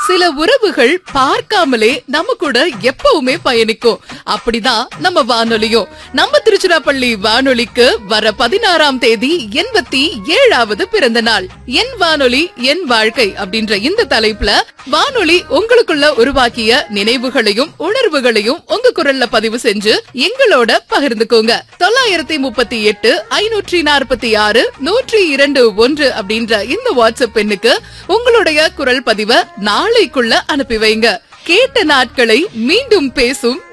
சில உறவுகள் பார்க்காமலே நம்ம கூட எப்பவுமே பயணிக்கும் அப்படிதான் நம்ம வானொலியும் நம்ம திருச்சிராப்பள்ளி வானொலிக்கு வர பதினாறாம் தேதி எண்பத்தி ஏழாவது பிறந்த நாள் என் வானொலி என் வாழ்க்கை அப்படின்ற இந்த தலைப்புல வானொலி உங்களுக்குள்ள உருவாக்கிய நினைவுகளையும் உணர்வுகளையும் உங்க குரல்ல பதிவு செஞ்சு எங்களோட பகிர்ந்துக்கோங்க தொள்ளாயிரத்தி முப்பத்தி எட்டு ஐநூற்றி நாற்பத்தி ஆறு நூற்றி இரண்டு ஒன்று அப்படின்ற இந்த வாட்ஸ்அப் எண்ணுக்கு உங்களுடைய குரல் பதிவை நாளைக்குள்ள அனுப்பி வைங்க கேட்ட நாட்களை மீண்டும் பேசும்